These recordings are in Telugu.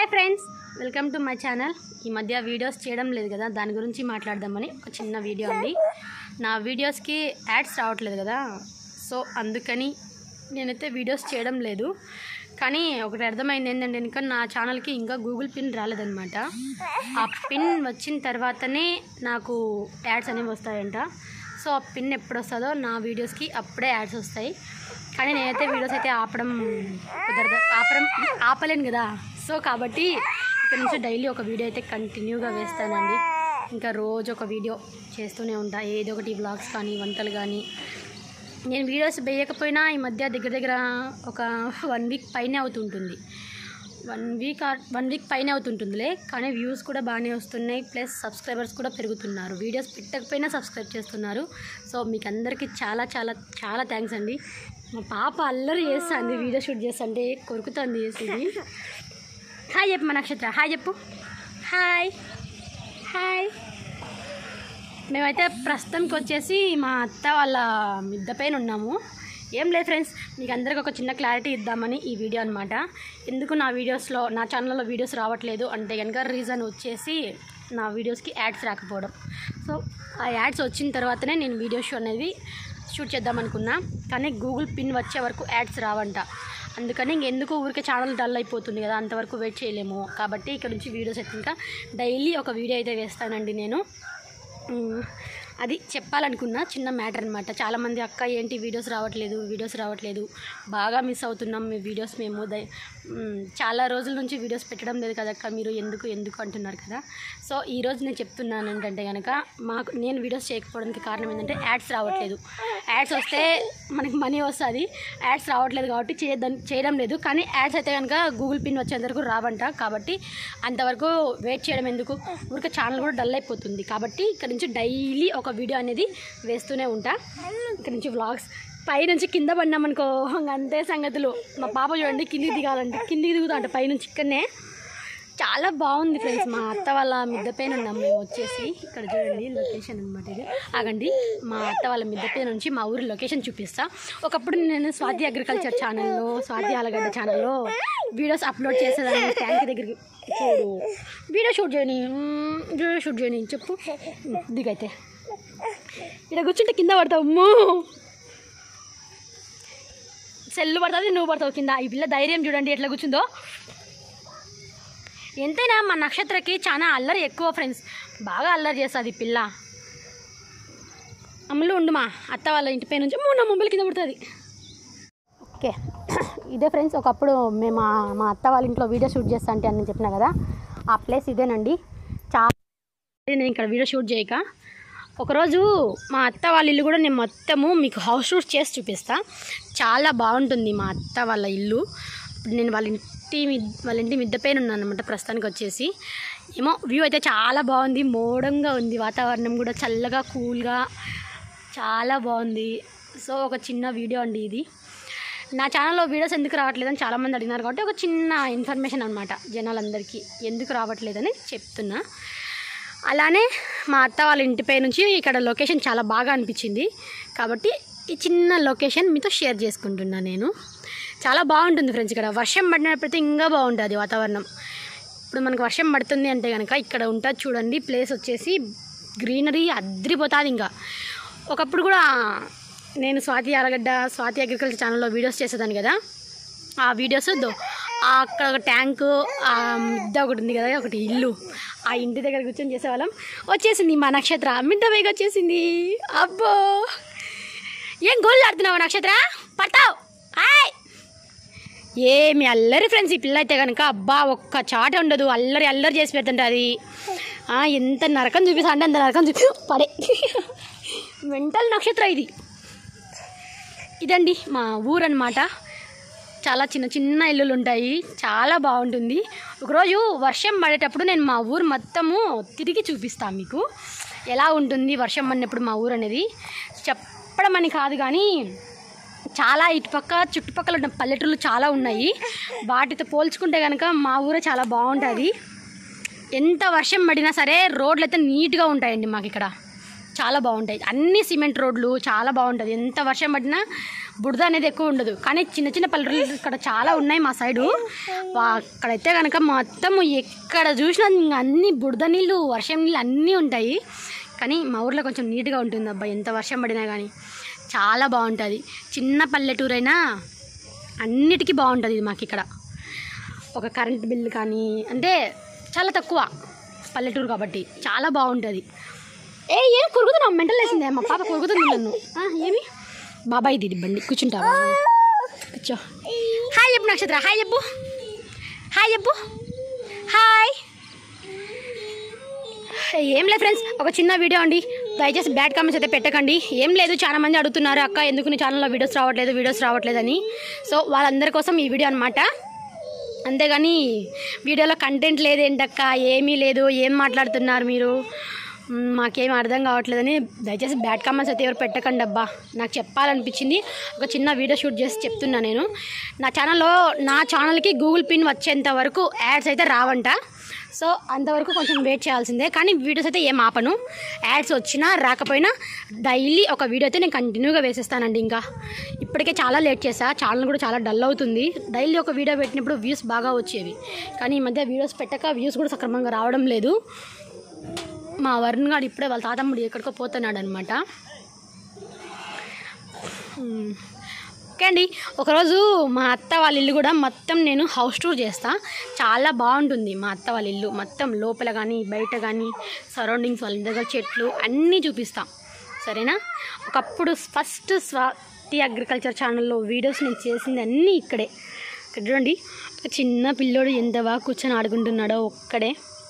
hi friends welcome to my channel ఈ మధ్య వీడియోస్ చేయడం లేదు కదా దాని గురించి మాట్లాడదామని ఒక చిన్న వీడియో అండి నా వీడియోస్కి యాడ్స్ రావట్లేదు కదా సో అందుకని నేనైతే వీడియోస్ చేయడం లేదు కానీ ఒకటి అర్థమైంది ఏంటంటే ఇంకా నా ఛానల్కి ఇంకా గూగుల్ పిన్ రాలేదనమాట ఆ పిన్ వచ్చిన తర్వాతనే నాకు యాడ్స్ అనేవి వస్తాయంట సో ఆ పిన్ ఎప్పుడు వస్తుందో నా వీడియోస్కి అప్పుడే యాడ్స్ వస్తాయి కానీ నేనైతే వీడియోస్ అయితే ఆపడం కుదరదు ఆపడం ఆపలేను కదా సో కాబట్టి ఇక్కడ నుంచి డైలీ ఒక వీడియో అయితే కంటిన్యూగా వేస్తానండి ఇంకా రోజు ఒక వీడియో చేస్తూనే ఉంటా ఏదో ఒకటి వ్లాగ్స్ కానీ వంటలు కానీ నేను వీడియోస్ వేయకపోయినా ఈ మధ్య దగ్గర దగ్గర ఒక వన్ వీక్ పైనే అవుతుంటుంది వన్ వీక్ వన్ వీక్ పైన అవుతుంటుందిలే కానీ వ్యూస్ కూడా బాగానే వస్తున్నాయి ప్లస్ సబ్స్క్రైబర్స్ కూడా పెరుగుతున్నారు వీడియోస్ పెట్టకపోయినా సబ్స్క్రైబ్ చేస్తున్నారు సో మీకు అందరికీ చాలా చాలా చాలా థ్యాంక్స్ అండి మా పాప అల్లరి చేస్తుంది వీడియో షూట్ చేస్తుంటే కొరుకుతుంది చేసేది హాయ్ చెప్పు మా నక్షత్ర హాయ్ చెప్పు హాయ్ హాయ్ మేమైతే ప్రస్తుతానికి వచ్చేసి మా అత్త వాళ్ళ మిద్ద పైన ఉన్నాము ఏం లేదు ఫ్రెండ్స్ మీకు అందరికి ఒక చిన్న క్లారిటీ ఇద్దామని ఈ వీడియో అనమాట ఎందుకు నా వీడియోస్లో నా ఛానల్లో వీడియోస్ రావట్లేదు అంటే కనుక రీజన్ వచ్చేసి నా వీడియోస్కి యాడ్స్ రాకపోవడం సో ఆ యాడ్స్ వచ్చిన తర్వాతనే నేను వీడియో షో అనేది షూట్ చేద్దాం అనుకున్నా కానీ గూగుల్ పిన్ వచ్చే వరకు యాడ్స్ రావంట అందుకని ఇంకెందుకు ఊరికే ఛానల్ డల్ అయిపోతుంది కదా అంతవరకు వెయిట్ చేయలేము కాబట్టి ఇక్కడ నుంచి వీడియోస్ అయితే ఇంకా డైలీ ఒక వీడియో అయితే వేస్తానండి నేను ఉమ్, అది చెప్పాలనుకున్న చిన్న మ్యాటర్ అనమాట చాలామంది అక్క ఏంటి వీడియోస్ రావట్లేదు వీడియోస్ రావట్లేదు బాగా మిస్ అవుతున్నాం మీ వీడియోస్ మేము దై ఉమ్, చాలా రోజుల నుంచి వీడియోస్ పెట్టడం లేదు కదక్క మీరు ఎందుకు ఎందుకు అంటున్నారు కదా సో ఈరోజు నేను చెప్తున్నాను ఏంటంటే కనుక మాకు నేను వీడియోస్ చేయకపోవడానికి కారణం ఏంటంటే యాడ్స్ రావట్లేదు యాడ్స్ వస్తే మనకి మనీ వస్తుంది యాడ్స్ రావట్లేదు కాబట్టి చేయడం చేయడం లేదు కానీ యాడ్స్ అయితే కనుక గూగుల్ పిన్ వచ్చేంత వరకు రావంట కాబట్టి అంతవరకు వెయిట్ చేయడం ఎందుకు ఊరికే ఛానల్ కూడా డల్ అయిపోతుంది కాబట్టి ఇక్కడ నుంచి డైలీ ఒక వీడియో అనేది వేస్తూనే ఉంటా ఇక్కడ నుంచి వ్లాగ్స్ పై నుంచి కింద పడినామనుకో ఇంక అంతే సంగతులు మా పాప చూడండి కిందికి దిగాలంటే కిందికి దిగుతా అంటే పైనుంచి ఇక్కడనే చాలా బాగుంది ఫ్రెండ్స్ మా అత్త వాళ్ళ మిద్ద పైన ఉన్నాం మేము వచ్చేసి ఇక్కడ చూడండి లొకేషన్ అనమాట ఇది ఆగండి మా అత్త వాళ్ళ మిద్ద పైన నుంచి మా ఊరి లొకేషన్ చూపిస్తా ఒకప్పుడు నేను స్వాతి అగ్రికల్చర్ ఛానల్లో స్వాతి ఆలగడ్డ ఛానల్లో వీడియోస్ అప్లోడ్ చేసేదాన్ని ట్యాంక్ దగ్గరికి చూడు వీడియో షూట్ చేయని మ్మ్, వీడియో షూట్ చేయని చెప్పు మ్మ్, దిగైతే ఇక్కడ కూర్చుంటే కింద పడతావు అమ్మో సెల్లు పడుతుంది నువ్వు పడతావు కింద ఈ పిల్ల ధైర్యం చూడండి ఎట్లా కూర్చుందో ఎంతైనా మా నక్షత్రకి చాలా అల్లరి ఎక్కువ ఫ్రెండ్స్ బాగా అల్లరి చేస్తుంది ఈ పిల్ల అమ్మలు ఉండు మా అత్త వాళ్ళ ఇంటి పై నుంచి మూడు మొబైల్ కింద పడుతుంది ఓకే ఇదే ఫ్రెండ్స్ ఒకప్పుడు మేము మా- మా అత్త వాళ్ళ ఇంట్లో వీడియో షూట్ చేస్తా అంటే అని చెప్పిన కదా ఆ ప్లేస్ ఇదేనండి చాలా నేను ఇక్కడ వీడియో షూట్ చేయక ఒకరోజు మా అత్త వాళ్ళ ఇల్లు కూడా నేను మొత్తము మీకు హౌస్ షూట్ చేసి చూపిస్తా చాలా బాగుంటుంది మా అత్త వాళ్ళ ఇల్లు ఇప్పుడు నేను వాళ్ళ ఇంటి మిద్ వాళ్ళ ఇంటి మిద్ద పైన ఉన్నాను అనమాట ప్రస్తుతానికి వచ్చేసి ఏమో వ్యూ అయితే చాలా బాగుంది మోడంగా ఉంది వాతావరణం కూడా చల్లగా కూల్గా చాలా బాగుంది సో ఒక చిన్న వీడియో అండి ఇది నా ఛానల్లో వీడియోస్ ఎందుకు రావట్లేదని చాలామంది అడిగినారు కాబట్టి ఒక చిన్న ఇన్ఫర్మేషన్ అనమాట జనాలందరికీ ఎందుకు రావట్లేదని చెప్తున్నా అలానే మా అత్త వాళ్ళ ఇంటిపై నుంచి ఇక్కడ లొకేషన్ చాలా బాగా అనిపించింది కాబట్టి ఈ చిన్న లొకేషన్ మీతో షేర్ చేసుకుంటున్నా నేను చాలా బాగుంటుంది ఫ్రెండ్స్ ఇక్కడ వర్షం పడినప్పుడైతే ఇంకా బాగుంటుంది వాతావరణం ఇప్పుడు మనకు వర్షం పడుతుంది అంటే కనుక ఇక్కడ ఉంటుంది చూడండి ప్లేస్ వచ్చేసి గ్రీనరీ అద్రిపోతుంది ఇంకా ఒకప్పుడు కూడా నేను స్వాతి ఆలగడ్డ స్వాతి అగ్రికల్చర్ ఛానల్లో వీడియోస్ చేసేదాన్ని కదా ఆ వీడియోస్ దో ఆ అక్కడ ఒక ట్యాంకు ఆ మిద్ద ఒకటి ఉంది కదా ఒకటి ఇల్లు ఆ ఇంటి దగ్గర కూర్చొని చేసేవాళ్ళం వచ్చేసింది మా నక్షత్ర మిద్ద పైకి వచ్చేసింది అబ్బో ఏం గోళ్ళు ఆడుతున్నావు నక్షత్ర పడతావు హాయ్ ఏమి అల్లరి ఫ్రెండ్స్ ఈ పిల్ల అయితే కనుక అబ్బా ఒక్క చాట ఉండదు అల్లరి అల్లరి చేసి పెడుతుంటుంది ఆ, ఎంత నరకం చూపిస్తా అంటే అంత నరకం చూపి పడే మెంటల్ నక్షత్రం ఇది ఇదండి మా ఊరు అనమాట చాలా చిన్న చిన్న ఇల్లులు ఉంటాయి చాలా బాగుంటుంది ఒకరోజు వర్షం పడేటప్పుడు నేను మా ఊరు మొత్తము తిరిగి చూపిస్తాను మీకు ఎలా ఉంటుంది వర్షం పడినప్పుడు మా ఊరు అనేది చెప్పడం అని కాదు కానీ చాలా ఇటుపక్క చుట్టుపక్కల ఉన్న పల్లెటూళ్ళు చాలా ఉన్నాయి వాటితో పోల్చుకుంటే కనుక మా ఊరే చాలా బాగుంటుంది ఎంత వర్షం పడినా సరే రోడ్లు అయితే నీట్గా ఉంటాయండి మాకు ఇక్కడ చాలా బాగుంటాయి అన్ని సిమెంట్ రోడ్లు చాలా బాగుంటుంది ఎంత వర్షం పడినా బురద అనేది ఎక్కువ ఉండదు కానీ చిన్న చిన్న పల్లెటూళ్ళు ఇక్కడ చాలా ఉన్నాయి మా సైడు వా- అక్కడైతే కనుక మొత్తం ఎక్కడ చూసినా ఇంక అన్ని బురద నీళ్ళు వర్షం నీళ్ళు అన్నీ ఉంటాయి కానీ మా ఊర్లో కొంచెం నీట్గా ఉంటుంది అబ్బాయి ఎంత వర్షం పడినా కానీ చాలా బాగుంటుంది చిన్న పల్లెటూరు అయినా అన్నిటికీ బాగుంటుంది ఇది మాకు ఇక్కడ ఒక కరెంట్ బిల్ కానీ అంటే చాలా తక్కువ పల్లెటూరు కాబట్టి చాలా బాగుంటుంది ఏ ఏం కొరుకుతున్నావు మెంటల్ వేసిందే మా పాప కొరుకుతుంది నన్ను ఆ, ఏమి బాబాయ్ దీది బండి కూర్చుంటావా కూర్చో హాయ్ చెప్పు నక్షత్ర హాయ్ చెప్పు హాయ్ చెప్పు హాయ్ ఏం లేదు ఫ్రెండ్స్ ఒక చిన్న వీడియో అండి దయచేసి బ్యాడ్ కామెంట్స్ అయితే పెట్టకండి ఏం లేదు చాలా మంది అడుగుతున్నారు అక్క ఎందుకు నీ ఛానల్లో వీడియోస్ రావట్లేదు వీడియోస్ రావట్లేదని సో వాళ్ళందరి కోసం ఈ వీడియో అనమాట అంతేగాని వీడియోలో కంటెంట్ లేదేంటక్క ఏమీ లేదు ఏం మాట్లాడుతున్నారు మీరు మ్, మాకేం అర్థం కావట్లేదని దయచేసి బ్యాడ్ కామెంట్స్ అయితే ఎవరు పెట్టకండి అబ్బా నాకు చెప్పాలనిపించింది ఒక చిన్న వీడియో షూట్ చేసి చెప్తున్నా నేను నా ఛానల్లో నా ఛానల్కి గూగుల్ పిన్ వచ్చేంత వరకు యాడ్స్ అయితే రావంట సో అంతవరకు కొంచెం వెయిట్ చేయాల్సిందే కానీ వీడియోస్ అయితే ఏం ఆపను యాడ్స్ వచ్చినా రాకపోయినా డైలీ ఒక వీడియో అయితే నేను కంటిన్యూగా వేసేస్తానండి ఇంకా ఇప్పటికే చాలా లేట్ చేసా ఛానల్ కూడా చాలా డల్ అవుతుంది డైలీ ఒక వీడియో పెట్టినప్పుడు వ్యూస్ బాగా వచ్చేవి కానీ ఈ మధ్య వీడియోస్ పెట్టక వ్యూస్ కూడా సక్రమంగా రావడం లేదు మా వరుణ్ గారు ఇప్పుడే వాళ్ళ తాతమ్ముడు ఎక్కడికో పోతున్నాడు అనమాట ఓకే అండి ఒకరోజు మా అత్త వాళ్ళ ఇల్లు కూడా మొత్తం నేను హౌస్ టూర్ చేస్తా చాలా బాగుంటుంది మా అత్త వాళ్ళ ఇల్లు మొత్తం లోపల కానీ బయట కానీ సరౌండింగ్స్ వాళ్ళ దగ్గర చెట్లు అన్నీ చూపిస్తా సరేనా ఒకప్పుడు ఫస్ట్ స్వాతి అగ్రికల్చర్ ఛానల్లో వీడియోస్ నేను చేసింది అన్నీ ఇక్కడే ఇక్కడ చూడండి ఒక చిన్న పిల్లోడు ఎంత బాగా కూర్చొని ఆడుకుంటున్నాడో ఒక్కడే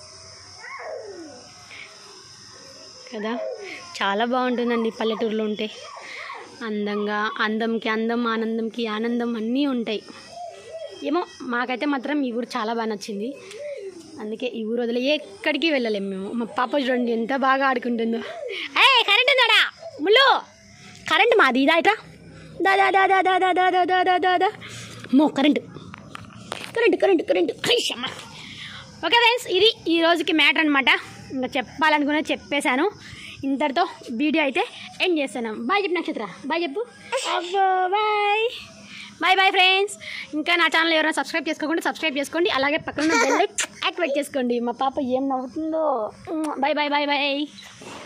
కదా చాలా బాగుంటుందండి పల్లెటూరులో ఉంటే అందంగా అందంకి అందం ఆనందంకి ఆనందం అన్నీ ఉంటాయి ఏమో మాకైతే మాత్రం ఈ ఊరు చాలా బాగా నచ్చింది అందుకే ఈ ఊరు వదిలే ఎక్కడికి వెళ్ళలేము మేము మా పాప చూడండి ఎంత బాగా ఆడుకుంటుందో ఏ కరెంట్ ఉందాడా ముళ్ళు కరెంట్ మాది ఇదా ఇట్రా దా దా దా దా దా దా దా దా దా దా దా దా మో కరెంట్ కరెంట్ కరెంట్ కరెంట్ అయ్యమ్మ ఓకే ఫ్రెండ్స్ ఇది ఈ రోజుకి మ్యాటర్ అనమాట ఇంకా చెప్పాలనుకునే చెప్పేశాను ఇంతటితో వీడియో అయితే ఎండ్ చేస్తాను బాయ్ చెప్పు నక్షత్ర బాయ్ చెప్పు అబ్బో బాయ్ బాయ్ బాయ్ ఫ్రెండ్స్ ఇంకా నా ఛానల్ ఎవరైనా సబ్స్క్రైబ్ చేసుకోకుండా సబ్స్క్రైబ్ చేసుకోండి అలాగే పక్కన బెల్ యాక్టివేట్ చేసుకోండి మా పాప ఏం నవ్వుతుందో బాయ్ బాయ్ బాయ్ బాయ్